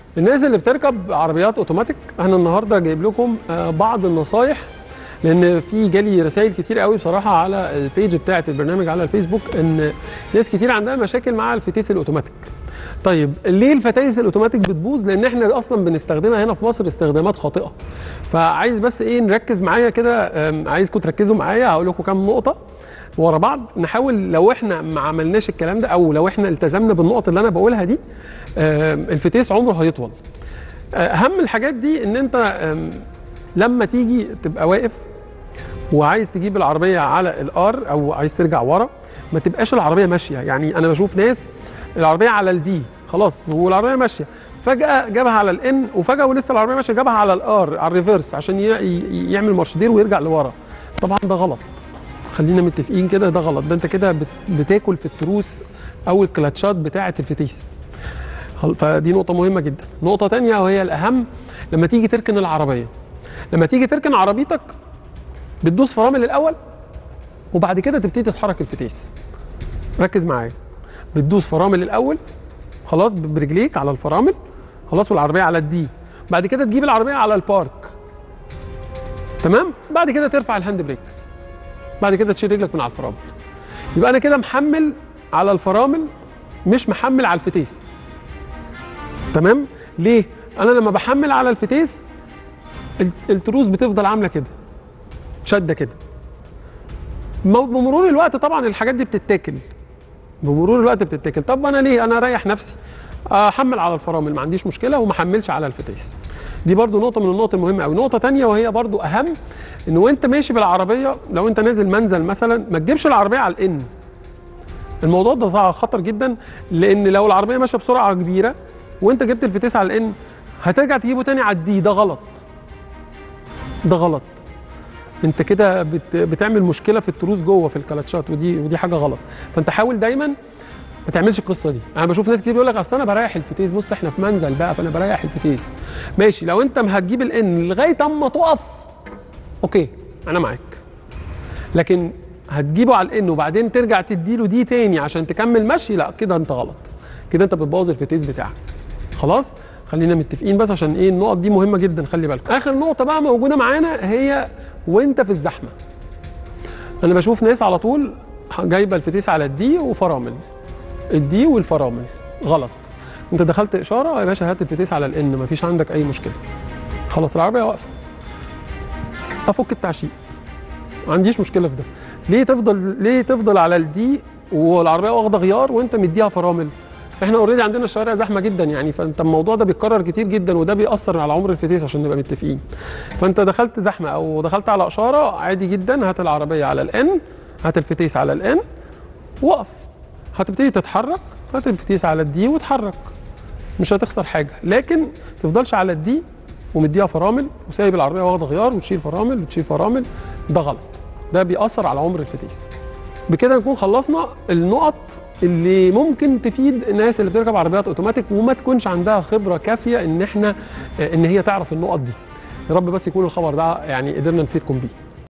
الناس اللي بتركب عربيات اوتوماتيك انا النهارده جايب لكم آه، بعض النصايح لان في جالي رسائل كتير قوي بصراحه على البيج بتاعه البرنامج على الفيسبوك ان ناس كتير عندها مشاكل مع الفتيس الاوتوماتيك طيب ليه الفتايس الاوتوماتيك بتبوظ لان احنا اصلا بنستخدمها هنا في مصر استخدامات خاطئه فعايز بس ايه نركز معايا كده أم، عايزكم تركزوا معايا هقول لكم كام نقطه ورا بعض نحاول لو احنا ما عملناش الكلام ده او لو احنا التزمنا بالنقط اللي انا بقولها دي أم، الفتيس عمره هيطول اهم الحاجات دي ان انت أم، لما تيجي تبقى واقف وعايز تجيب العربيه على الار او عايز ترجع ورا ما تبقاش العربيه ماشيه يعني انا بشوف ناس العربيه على الدي خلاص هو العربيه ماشيه فجاه جابها على الان وفجاه ولسه العربيه ماشيه جابها على الار على الريفرس عشان ي- ي- يعمل مارشدير ويرجع لورا طبعا ده غلط خلينا متفقين كده ده غلط ده انت كده بت- بتاكل في التروس او الكلاتشات بتاعه الفتيس خل- فدي نقطة مهمة جدا نقطة تانية وهي الأهم لما تيجي تركن العربية لما تيجي تركن عربيتك بتدوس فرامل الأول وبعد كده تبتدي تتحرك الفتيس ركز معايا بتدوس فرامل الأول خلاص ب- برجليك على الفرامل خلاص والعربية على الدي بعد كده تجيب العربية على البارك تمام بعد كده ترفع الهاند بريك بعد كده تشيل رجلك من على الفرامل يبقى انا كده محمل على الفرامل مش محمل على الفتيس تمام ليه انا لما بحمل على الفتيس ال- التروس بتفضل عامله كده شده كده مو- بمرور الوقت طبعا الحاجات دي بتتاكل بمرور الوقت بتتاكل طب انا ليه انا اريح نفسي احمل على الفرامل ما عنديش مشكله وما احملش على الفتيس دي برضو نقطه من النقط المهمه قوي نقطه تانية وهي برضو اهم ان وانت ماشي بالعربيه لو انت نازل منزل مثلا ما تجيبش العربيه على الان الموضوع ده صعب خطر جدا لان لو العربيه ماشيه بسرعه كبيره وانت جبت الفتيس على الان هترجع تجيبه تاني على الدي ده غلط ده غلط انت كده بت بتعمل مشكله في التروس جوه في الكلاتشات ودي ودي حاجه غلط فانت حاول دايما ما تعملش القصه دي انا بشوف ناس كتير بيقول لك اصل انا بريح الفتيس بص احنا في منزل بقى فانا بريح الفتيس ماشي لو انت ما هتجيب الان لغايه اما تقف اوكي انا معاك لكن هتجيبه على الان وبعدين ترجع تديله دي تاني عشان تكمل مشي لا كده انت غلط كده انت بتبوظ الفتيس بتاعك خلاص خلينا متفقين بس عشان ايه النقط دي مهمه جدا خلي بالك اخر نقطه بقى موجوده معانا هي وانت في الزحمه انا بشوف ناس على طول جايبه الفتيس على الدي وفرامل الدي والفرامل غلط انت دخلت اشاره يا باشا هات الفتيس على الان مفيش عندك اي مشكله خلاص العربيه واقفه افك التعشيق ما عنديش مشكله في ده ليه تفضل ليه تفضل على الدي والعربيه واخده غيار وانت مديها فرامل احنا اوريدي عندنا الشوارع زحمه جدا يعني فانت الموضوع ده بيتكرر كتير جدا وده بيأثر على عمر الفتيس عشان نبقى متفقين فانت دخلت زحمه او دخلت على اشاره عادي جدا هات العربيه على الان هات الفتيس على الان وقف هتبتدي تتحرك هات الفتيس على الدي وتحرك مش هتخسر حاجه لكن تفضلش على الدي ومديها فرامل وسايب العربيه واخده غيار وتشيل فرامل وتشيل فرامل ده غلط ده بيأثر على عمر الفتيس بكده نكون خلصنا النقط اللي ممكن تفيد الناس اللي بتركب عربيات اوتوماتيك وما تكونش عندها خبره كافيه ان احنا ان هي تعرف النقط دي يا رب بس يكون الخبر ده يعني قدرنا نفيدكم بيه